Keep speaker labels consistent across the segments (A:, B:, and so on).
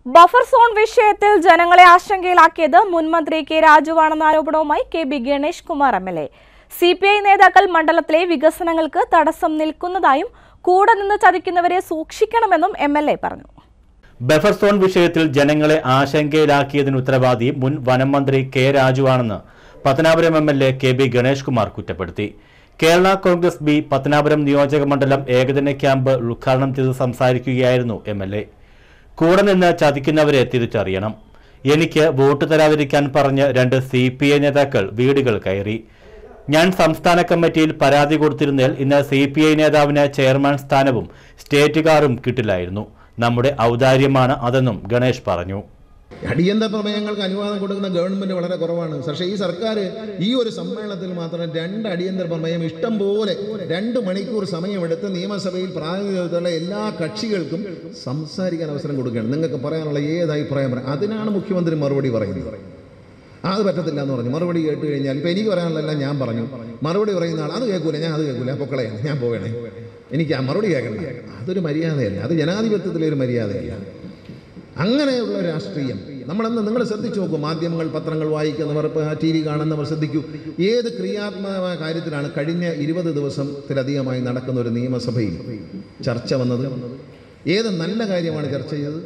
A: buffer zone വിഷയത്തിൽ ജനങ്ങളെ ആശങ്കയിലാക്കിയത് മുൻ മന്ത്രി കെ രാജുവാണെന്ന ആരോപണവുമായി K B Ganesh Kumar M L A C P I നേതാക്കൾ മണ്ഡലത്തിലെ വികസനങ്ങൾക്ക് തടസ്സം നിൽക്കുന്നതായും കൂടെ നിന്ന് ചതിക്കുന്നവരെ സൂക്ഷിക്കണമെന്നും എം എൽ എ പറഞ്ഞു
B: ബഫർ സോൺ വിഷയത്തിൽ ജനങ്ങളെ ആശങ്കയിലാക്കിയതിന് ഉത്തരവാദി മുൻ വനം മന്ത്രി കെ രാജുവാണെന്ന് Pathanapuram M L A K B Ganesh Kumar കുറ്റപ്പെടുത്തി കേരള കോൺഗ്രസ് ബി പത്തനാപുരം നിയോജക മണ്ഡലം ഏകദിന ക്യാമ്പ് ഉദ്ഘാടനം ചെയ്ത് സംസാരിക്കുകയായിരുന്നു എം എൽ എ കൂടെ നിന്ന് ചതിക്കുന്നവരെ തിരിച്ചറിയണം എനിക്ക് വോട്ട് തരാതിരിക്കാൻ പറഞ്ഞ് രണ്ട് സി പി ഐ നേതാക്കൾ വീടുകൾ കയറി ഞാൻ സംസ്ഥാന കമ്മിറ്റിയിൽ പരാതി കൊടുത്തിരുന്നതിൽ ഇന്ന് സി പി ഐ നേതാവിന് ചെയർമാൻ സ്ഥാനവും സ്റ്റേറ്റ് കാറും കിട്ടില്ലായിരുന്നു നമ്മുടെ ഔദാര്യമാണ് അതെന്നും ഗണേഷ് പറഞ്ഞു
C: അടിയന്തര പ്രമേയങ്ങൾക്ക് അനുവാദം കൊടുക്കുന്ന ഗവൺമെന്റ് വളരെ കുറവാണ് പക്ഷേ ഈ സർക്കാർ ഈ ഒരു സമ്മേളനത്തിൽ മാത്രം രണ്ട് അടിയന്തര പ്രമേയം ഇഷ്ടം പോലെ രണ്ട് മണിക്കൂർ സമയമെടുത്ത് നിയമസഭയിൽ പ്രാതിനിധ്യത്തിലുള്ള എല്ലാ കക്ഷികൾക്കും സംസാരിക്കാൻ അവസരം കൊടുക്കുകയാണ് നിങ്ങൾക്ക് പറയാനുള്ള ഏത് അഭിപ്രായം പറയാം അതിനാണ് മുഖ്യമന്ത്രി മറുപടി പറയുന്നത് ആ, അത് പറ്റത്തില്ല എന്ന് പറഞ്ഞു മറുപടി കേട്ട് കഴിഞ്ഞാൽ ഇപ്പം എനിക്ക് പറയാനുള്ളതെല്ലാം ഞാൻ പറഞ്ഞു മറുപടി പറയുന്ന ആൾ അത് കേൾക്കൂല ഞാൻ അത് കേൾക്കൂല പൊക്കളയാണ് ഞാൻ പോകണേ എനിക്ക് ആ മറുപടി കേൾക്കണ്ട അതൊരു മര്യാദയല്ല അത് ജനാധിപത്യത്തിലെ ഒരു മര്യാദയല്ല അങ്ങനെയുള്ള രാഷ്ട്രീയം നമ്മളന്ന് നിങ്ങൾ ശ്രദ്ധിച്ചു നോക്കൂ മാധ്യമങ്ങൾ പത്രങ്ങൾ വായിക്കുന്നവർ ടി വി കാണുന്നവർ ശ്രദ്ധിക്കൂ ഏത് ക്രിയാത്മകമായ കാര്യത്തിലാണ് കഴിഞ്ഞ ഇരുപത് ദിവസത്തിലധികമായി നടക്കുന്ന ഒരു നിയമസഭയിൽ ചർച്ച വന്നത് ഏത് നല്ല കാര്യമാണ് ചർച്ച ചെയ്തത്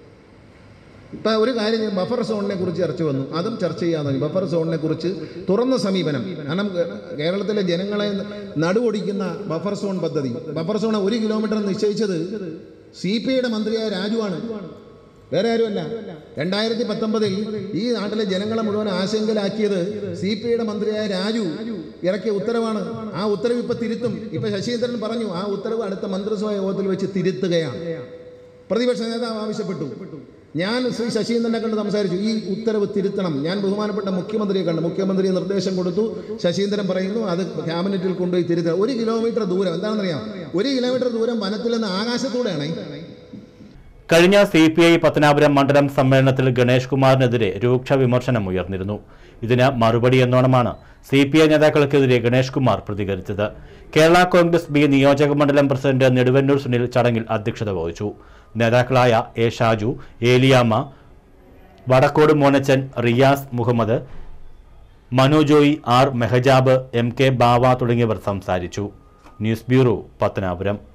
C: ഇപ്പം ഒരു കാര്യം ഞാൻ ബഫർ സോണിനെ കുറിച്ച് ചർച്ച വന്നു അതും ചർച്ച ചെയ്യാന്ന് ബഫർ സോണിനെ കുറിച്ച് തുറന്ന സമീപനം കാരണം കേ- കേരളത്തിലെ ജനങ്ങളെ നടുവൊടിക്കുന്ന ബഫർ സോൺ പദ്ധതി ബഫർ സോൺ ഒരു കിലോമീറ്റർ നിശ്ചയിച്ചത് സി പി ഐയുടെ മന്ത്രിയായ രാജുവാണ് വേറെ ആരുമല്ല രണ്ടായിരത്തി പത്തൊമ്പതിൽ ഈ നാട്ടിലെ ജനങ്ങളെ മുഴുവൻ ആശങ്കയിലാക്കിയത് സി പി ഐയുടെ മന്ത്രിയായ രാജു ഇറക്കിയ ഉത്തരവാണ് ആ ഉത്തരവ് ഇപ്പൊ തിരുത്തും ഇപ്പൊ ശശീന്ദ്രൻ പറഞ്ഞു ആ ഉത്തരവ് അടുത്ത മന്ത്രിസഭാ യോഗത്തിൽ വെച്ച് തിരുത്തുകയാണ് പ്രതിപക്ഷ നേതാവ് ആവശ്യപ്പെട്ടു ഞാൻ ശ്രീ ശശീന്ദ്രനെ കണ്ട് സംസാരിച്ചു ഈ ഉത്തരവ് തിരുത്തണം ഞാൻ ബഹുമാനപ്പെട്ട മുഖ്യമന്ത്രിയെ കണ്ടു മുഖ്യമന്ത്രി നിർദ്ദേശം കൊടുത്തു ശശീന്ദ്രൻ പറയുന്നു അത് ക്യാബിനറ്റിൽ കൊണ്ടുപോയി തിരുത്തണം ഒരു കിലോമീറ്റർ ദൂരം എന്താണെന്നറിയാം ഒരു കിലോമീറ്റർ ദൂരം വനത്തിൽ നിന്ന് ആകാശത്തൂടെയാണ്
B: കഴിഞ്ഞ സി പി ഐ പത്തനാപുരം മണ്ഡലം സമ്മേളനത്തിൽ ഗണേഷ് കുമാറിനെതിരെ രൂക്ഷ വിമർശനം ഉയർന്നിരുന്നു ഇതിന് മറുപടി എന്നോണമാണ് സി പി ഐ നേതാക്കൾക്കെതിരെ ഗണേഷ് കുമാർ പ്രതികരിച്ചത് കേരള കോൺഗ്രസ് ബി നിയോജക മണ്ഡലം പ്രസിഡന്റ് നെടുവന്നൂർ സുനിൽ ചടങ്ങിൽ അധ്യക്ഷത വഹിച്ചു നേതാക്കളായ എ ഷാജു ഏലിയാമ്മ വടക്കോട് മോനച്ചൻ റിയാസ് മുഹമ്മദ് മനു ജോയി ആർ മെഹജാബ് എം കെ ബാവ തുടങ്ങിയവർ സംസാരിച്ചു ന്യൂസ് ബ്യൂറോ പത്തനാപുരം